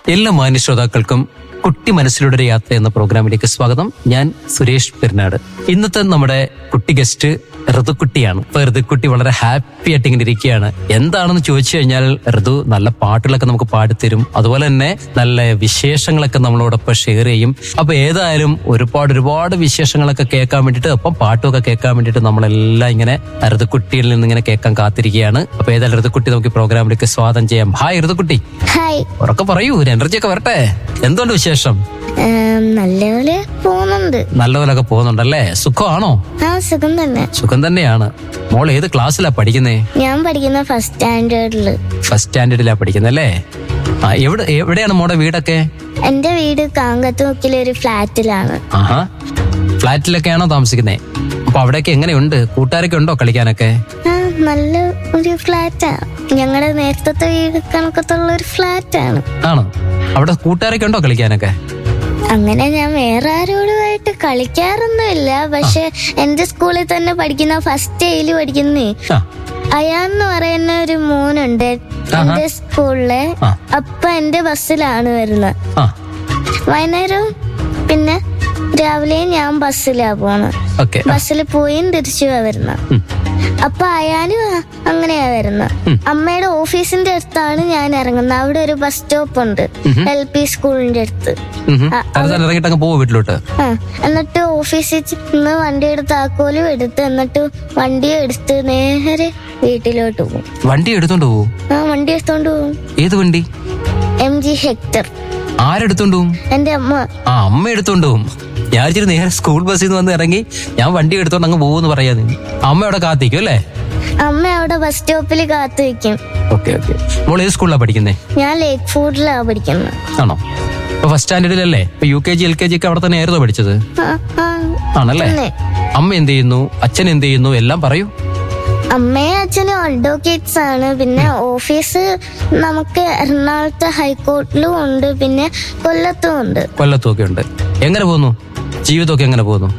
എല്ലാ മാന്യ ശ്രോതാക്കൾക്കും കുട്ടി മനസ്സിലൂടെ ഒരു യാത്ര എന്ന പ്രോഗ്രാമിലേക്ക് സ്വാഗതം ഞാൻ സുരേഷ് പെരുന്നാട് ഇന്നത്തെ നമ്മുടെ കുട്ടി ഗസ്റ്റ് ഋതുക്കുട്ടിയാണ് ഇപ്പൊ ഋതുക്കുട്ടി വളരെ ഹാപ്പി ആയിട്ട് ഇങ്ങനെ ഇരിക്കുകയാണ് എന്താണെന്ന് ചോദിച്ചു കഴിഞ്ഞാൽ ഋതു നല്ല പാട്ടുകളൊക്കെ നമുക്ക് പാടിത്തരും അതുപോലെ തന്നെ നല്ല വിശേഷങ്ങളൊക്കെ നമ്മളോടൊപ്പം ഷെയർ ചെയ്യും അപ്പൊ ഏതായാലും ഒരുപാട് ഒരുപാട് വിശേഷങ്ങളൊക്കെ കേൾക്കാൻ വേണ്ടിയിട്ട് ഒപ്പം പാട്ടുമൊക്കെ കേൾക്കാൻ വേണ്ടിയിട്ട് നമ്മളെല്ലാം ഇങ്ങനെ ഋതുക്കുട്ടിയിൽ നിന്ന് ഇങ്ങനെ കേൾക്കാൻ കാത്തിരിക്കുകയാണ് അപ്പൊ ഏതായാലും ഋതുക്കുട്ടി നമുക്ക് ഈ പ്രോഗ്രാമിലേക്ക് സ്വാഗതം ചെയ്യാം ഹായ് ഋതുക്കുട്ടി ഹായ് ഉറക്കെ പറയൂ ഒരു എനർജി ഒക്കെ വരട്ടെ എന്തുകൊണ്ട് വിശേഷം ഏം, നല്ലപോലെ പോകുന്നുണ്ട് നല്ലപോലൊക്കെ പോകുന്നുണ്ടല്ലേ സുഖമാണോ ആ സുഖം തന്നെ സുഖം തന്നെയാണ് മോൾ ഏത് ക്ലാസ്സിലാ പഠിക്കുന്നേ ഞാൻ പഠിക്കുന്ന ഫസ്റ്റ് സ്റ്റാൻഡേർഡില് ഫസ്റ്റ് സ്റ്റാൻഡേർഡിലാ പഠിക്കുന്നല്ലേ ആ എവിടെ എവിടെയാണ് മോടെ വീടൊക്കെ എന്റെ വീട് കാങ്കത്തുമുക്കിലെ ഒരു ഫ്ലാറ്റിലാണ് ആഹാ ഫ്ലാറ്റിലൊക്കെയാണോ താമസിക്കുന്നേ അപ്പൊ അവിടെയൊക്കെ എങ്ങനെയുണ്ട് കൂട്ടുകാരൊക്കെ ഉണ്ടോ കളിക്കാനൊക്കെ ആ നല്ല ഒരു ഫ്ലാറ്റാ ഞങ്ങളുടെ നേരത്തെ വീട് കണക്കത്തുള്ള ഒരു ഫ്ലാറ്റാണ് ആണോ അവിടെ കൂട്ടുകാരൊക്കെ ഉണ്ടോ കളിക്കാനൊക്കെ അങ്ങനെ ഞാൻ വേറെ ആരോടുമായിട്ട് കളിക്കാറൊന്നുമില്ല പക്ഷെ എന്റെ സ്കൂളിൽ തന്നെ പഠിക്കുന്ന ഫസ്റ്റ് എയില് പഠിക്കുന്നേ ആ അയാന്ന് പറയുന്ന ഒരു മോനുണ്ട് എന്റെ സ്കൂളിലെ ആ. അപ്പൊ എന്റെ ബസ്സിലാണ് വരുന്നത് ആ വൈകുന്നേരം പിന്നെ രാവിലെ ഞാൻ ബസ്സിലാ പോണത് ഓക്കെ ബസ്സിൽ പോയും തിരിച്ചു വരുന്നത് അപ്പൊ അയാനും അങ്ങനെയാ വരുന്നത് അമ്മയുടെ ഓഫീസിന്റെ അടുത്താണ് ഞാൻ ഇറങ്ങുന്നത് അവിടെ ഒരു ബസ് സ്റ്റോപ്പ് ഉണ്ട് എൽ പി സ്കൂളിന്റെ അടുത്ത് തലസ്ഥാനം ഇറങ്ങിയിട്ട് അങ്ങ് പോവോ വീട്ടിലോട്ട് ആ എന്നിട്ട് ഓഫീസിൽ നിന്ന് വണ്ടിയുടെ താക്കോലും എടുത്ത് എന്നിട്ട് വണ്ടി എടുത്ത് നേരെ വീട്ടിലോട്ട് പോകും വണ്ടി എടുത്തോണ്ട് പോവോ ആ വണ്ടി എടുത്തോണ്ട് പോകും ഏത് വണ്ടി എം ജി ഹെക്ടർ ആരെടുത്തോണ്ട് പോവും എന്റെ അമ്മ ആ അമ്മ എടുത്തോണ്ട് പോവും ഞാൻ ഇച്ചിരി നേരെ സ്കൂൾ ബസ്സിൽ നിന്ന് വന്ന് ഇറങ്ങി ഞാൻ വണ്ടി എടുത്തോണ്ട് അങ്ങ് പോകുമെന്ന് പറയാ അമ്മ അവിടെ കാത്തിക്കും അല്ലേ അമ്മ അവിടെ ബസ് സ്റ്റോപ്പിൽ കാത്തു വെക്കും ഓക്കെ ഓക്കെ മോൾ ഏത് സ്കൂളിലാണ് പഠിക്കുന്നേ ഞാൻ ലേക്ക് ഫുഡിലാ പഠിക്കുന്നത് ആണോ ഇപ്പൊ ഫസ്റ്റ് സ്റ്റാൻഡേർഡിലല്ലേ ഇപ്പൊ U K G L K G ഒക്കെ അവിടെ തന്നെ ആയിരുന്നോ പഠിച്ചത് ആ, ആ. ആണല്ലേ തന്നെ. അമ്മ എന്ത് ചെയ്യുന്നു അച്ഛൻ എന്ത് ചെയ്യുന്നു എല്ലാം പറയൂ അമ്മയും അച്ഛനും അഡ്വക്കേറ്റ്സ് ആണ് പിന്നെ ഓഫീസ് നമുക്ക് എറണാകുളത്തെ ഹൈക്കോർട്ടിലും ഉണ്ട് പിന്നെ കൊല്ലത്തും ഉണ്ട് കൊല്ലത്തും ഒക്കെ ഉണ്ട് എങ്ങനെ പോകുന്നു ജീവിതമൊക്കെ എങ്ങനെ പോകുന്നു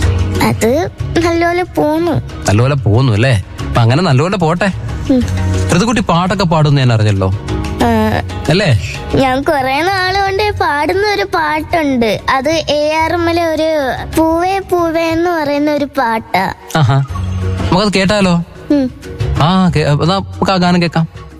അത് നല്ലപോലെ പോന്നു നല്ലപോലെ പോകുന്നു അല്ലേ അപ്പൊ അങ്ങനെ നല്ലപോലെ പോട്ടെ ഉം. ഋതുക്കുട്ടി പാട്ടൊക്കെ പാടുന്നു ഞാൻ അറിഞ്ഞല്ലോ ആ, അല്ലേ ഞാൻ കുറെ നാള് കൊണ്ട് പാടുന്ന ഒരു പാട്ടുണ്ട് അത് എ ആർ എമ്മിലെ ഒരു പൂവേ പൂവേ എന്ന് പറയുന്ന ഒരു പാട്ടാ ആഹാ നമുക്കത് കേട്ടാലോ ഉം. ആ കേ- എന്നാ നമുക്ക് ആ ഗാനം കേൾക്കാം